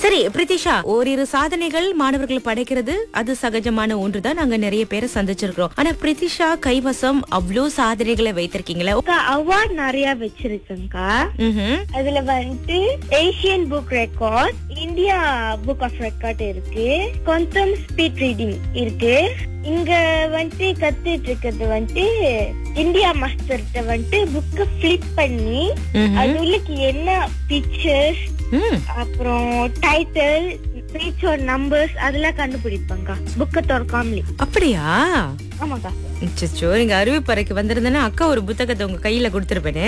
சரி பிரித்திஷா ஓரிரு சாதனைகள் மாணவர்கள் படைக்கிறது அது சகஜமான ஒன்றுதான் நாங்க நிறைய பேரை சந்திச்சிருக்கிறோம் ஆனா பிரித்திஷா கைவசம் அவ்வளோ சாதனைகளை வைத்திருக்கீங்களே அவார்ட் நிறைய வச்சிருக்கேன்க்கா ம்ஹும். அதுல வந்துட்டு Asian book record India book of record இருக்கு குவாண்டம் ஸ்பீட் ரீடிங் இருக்கு இங்க வந்துட்டு கத்துட்டு இருக்கிறது வந்துட்டு இந்தியா மாஸ்டர்கிட்ட வந்துட்டு புக்க ஃபிளிப் பண்ணி ம்ஹும். அது உள்ளுக்கு என்ன பிக்சர்ஸ் ம். அப்புறம் டைட்டில் பேச்சோட நம்பர்ஸ் அதெல்லாம் கண்டுபிடிப்பாங்க புக்க திறக்காமலே அப்படியா ஆமாக்கா அச்சச்சோ நீங்க அறிவிப்பறைக்கு வந்திருந்தேன்னா அக்கா ஒரு புத்தகத்தை உங்க கையில கொடுத்திருப்பேனே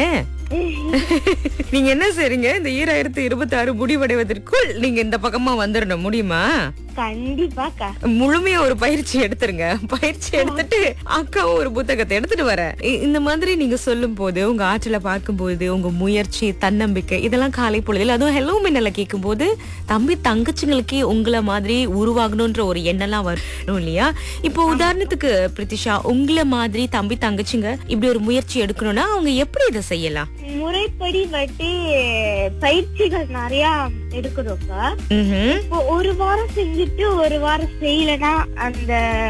நீங்க என்ன செய்றீங்க இந்த ஈராயிரத்தி இருபத்தி ஆறு முடிவடைவதற்குள் நீங்க இந்த பக்கமா வந்துடணும் முடியுமா கண்டிப்பாக்கா முழுமையா ஒரு பயிற்சி எடுத்துருங்க பயிற்சி எடுத்துட்டு அக்காவும் ஒரு புத்தகத்தை எடுத்துட்டு வரேன் இ- இந்த மாதிரி நீங்க சொல்லும் போது உங்க ஆற்றலை பார்க்கும்போது உங்க முயற்சி தன்னம்பிக்கை இதெல்லாம் காலை பொழுதில் அதுவும் ஹெலோ மின்னல கேட்கும் போது தம்பி தங்கச்சிங்களுக்கே உங்களை மாதிரி உருவாகணும்ன்ற ஒரு எண்ணம்லாம் வரும் இல்லையா இப்போ உதாரணத்துக்கு பிரித்திஷா உங்களை மாதிரி தம்பி தங்கச்சிங்க இப்படி ஒரு முயற்சி எடுக்கணும்னா அவங்க எப்படி இதை செய்யலாம் முறைப்படி வந்துட்டு பயிற்சிகள் நிறைய எடுக்கணும்க்கா ம்ஹும். இப்போ ஒரு வாரம் செஞ்சுட்டு ஒரு வாரம் செய்யலனா அந்த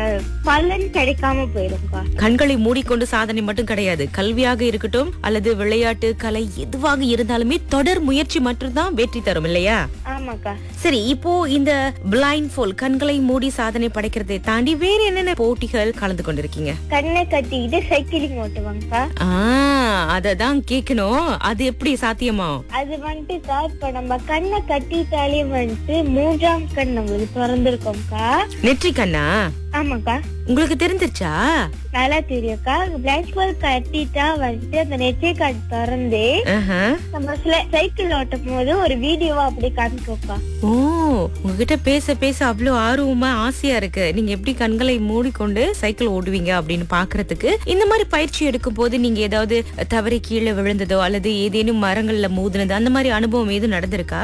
பலன் கிடைக்காம போயிரும்க்கா கண்களை மூடிக்கொண்டு சாதனை மட்டும் கிடையாது கல்வியாக இருக்கட்டும் அல்லது விளையாட்டு கலை எதுவாக இருந்தாலுமே தொடர் முயற்சி மட்டும்தான் வெற்றி தரும் இல்லையா ஆமாக்கா சரி இப்போ இந்த பிளைண்ட் ஃபோல் கண்களை மூடி சாதனை படைக்கிறதை தாண்டி வேற என்னென்ன போட்டிகள் கலந்து கொண்டிருக்கீங்க கண்ணை கட்டிக்கிட்டு சைக்கிளிங் ஓட்டுவாங்கக்கா ஆ அததான் கேட்கணும் அது எப்படி சாத்தியமா அது வந்துட்டுக்கா இப்ப நம்ம கண்ணை கட்டிட்டாலே வந்துட்டு மூன்றாம் கண் நம்மளுக்கு திறந்திருக்கோம்க்கா நெற்றி கண்ணா ஆமாக்கா உங்களுக்கு தெரிஞ்சிருச்சா நல்லா தெரியும்க்கா பிளாக் பால் கட்டிட்டா வந்துட்டு அந்த நெச்சை கார்டு திறந்து ஆஹா. நம்ம சைக்கிள் ஓட்டும் போது ஒரு வீடியோவா அப்படி காமிக்கோக்கா ஓ உங்ககிட்ட பேச பேச அவ்வளவு ஆர்வமா ஆசையா இருக்கு நீங்க எப்படி கண்களை மூடிக்கொண்டு சைக்கிள் ஓடுவீங்க அப்படின்னு பாக்குறதுக்கு இந்த மாதிரி பயிற்சி எடுக்கும் போது நீங்க ஏதாவது தவறி கீழே விழுந்ததோ அல்லது ஏதேனும் மரங்கள்ல மோதினது அந்த மாதிரி அனுபவம் எதுவும் நடந்திருக்கா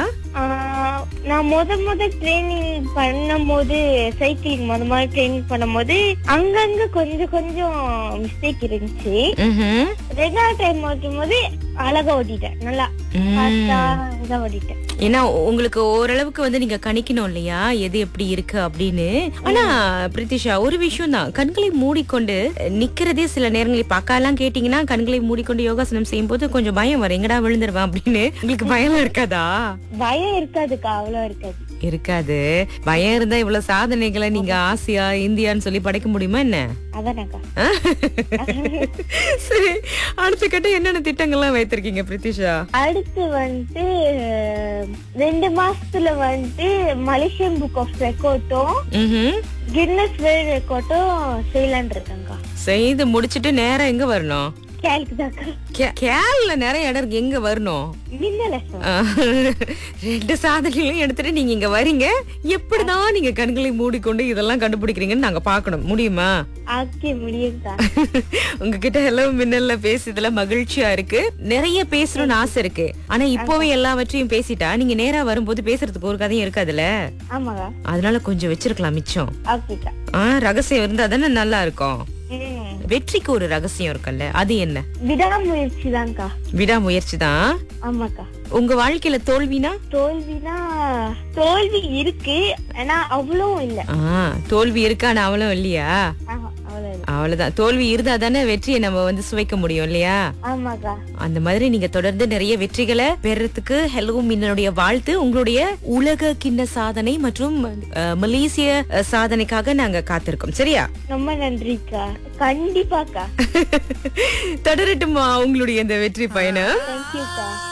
ஆஹ் நான் முத முத ட்ரைனிங் பண்ணும்போது சைக்கிளிங் முத முத ட்ரைனிங் பண்ணும்போது அங்கங்க கொஞ்சம் கொஞ்சம் மிஸ்டேக் இருந்துச்சு ம்ஹும். ரெண்டாவது டைம் ஓட்டும் போது அழகா ஓட்டிட்டேன் நல்லா ம். ஃபாஸ்டா அழகா ஓட்டிட்டேன் ஏன்னா உங்களுக்கு ஓரளவுக்கு வந்து நீங்க கணிக்கணும் இல்லையா எது எப்படி இருக்கு அப்படின்னு ஆனா பிரித்திஷா ஒரு விஷயம் தான் கண்களை மூடிக்கொண்டு நிக்கிறதே சில நேரங்களில் இப்ப அக்கா எல்லாம் கேட்டீங்கன்னா கண்களை மூடிக்கொண்டு யோகாசனம் செய்யும் போது கொஞ்சம் பயம் வரும் எங்கடா விழுந்துருவேன் அப்படின்னு உங்களுக்கு பயம் இருக்காதா பயம் இருக்காதுக்கா அவ்வளவு இருக்காது இருக்காது பயம் இருந்தா இவ்வளவு சாதனைகளை நீங்க ஆசியா இந்தியான்னு சொல்லி படைக்க முடியுமா என்ன அதானக்கா சரி அடுத்த கட்ட என்னென்ன திட்டங்கள்லாம் வைத்திருக்கீங்க பிரித்திஷா அடுத்து வந்துட்டு ரெண்டு மாசத்துல வந்துட்டு மலேசியன் புக் ஆஃப் ரெக்கார்டும் ம்ஹும். கின்னஸ் வேர்ல்ட் ரெக்கார்டும் செய்யலான் இருக்கேங்க்கா செய்து முடிச்சிட்டு நேரா எங்க வரணும் கேளுக்குதாக்கா கே- கேரள நிறைய இடம் இருக்கு எங்க வரணும் மின்னலசம் ஆஹ், ரெண்டு சாதனைகளையும் எடுத்துட்டு நீங்க இங்க வரீங்க எப்படிதான் நீங்க கண்களை மூடிக்கொண்டு இதெல்லாம் கண்டுபிடிக்கிறீங்கன்னு நாங்க பார்க்கணும் முடியுமா ஆக்கே முடியும்க்கா உங்ககிட்ட ஹலோ மின்னல்ல பேசுறதுல மகிழ்ச்சியா இருக்கு நிறைய பேசணும்னு ஆசை இருக்கு ஆனா இப்போவே எல்லாவற்றையும் பேசிட்டா நீங்க நேரா வரும்போது பேசுறதுக்கு ஒரு கதையும் இருக்காதுல்ல ஆமாக்கா அதனால கொஞ்சம் வச்சிருக்கலாம் மிச்சம் ஓகேக்கா ஆஹ் ரகசியம் இருந்தா தானே நல்லா இருக்கும் ம். வெற்றிக்கு ஒரு ரகசியம் இருக்குல்ல அது என்ன விடாமுயற்சி தான்க்கா விடாமுயற்சி தான் ஆமாக்கா உங்க வாழ்க்கையில தோல்வினா தோல்வினா தோல்வி இருக்கு ஆனா அவ்வளவும் இல்ல ஆ தோல்வி இருக்கான்னு அவளும் இல்லையா ஆமா அவ்வளவு இல்ல அவ்வளவுதான் தோல்வி இருந்தா தானே வெற்றியை நம்ம வந்து சுவைக்க முடியும் இல்லையா ஆமாக்கா அந்த மாதிரி நீங்க தொடர்ந்து நிறைய வெற்றிகளை பெறறதுக்கு ஹெலோ மின்னனுடைய வாழ்த்து உங்களுடைய உலக கிண்ண சாதனை மற்றும் அஹ், மலேசிய அஹ், சாதனைக்காக நாங்க காத்திருக்கோம் சரியா ரொம்ப நன்றிக்கா கண்டிப்பாக்கா தொடரட்டுமா உங்களுடைய இந்த வெற்றி பயணம் தேங்க்யூக்கா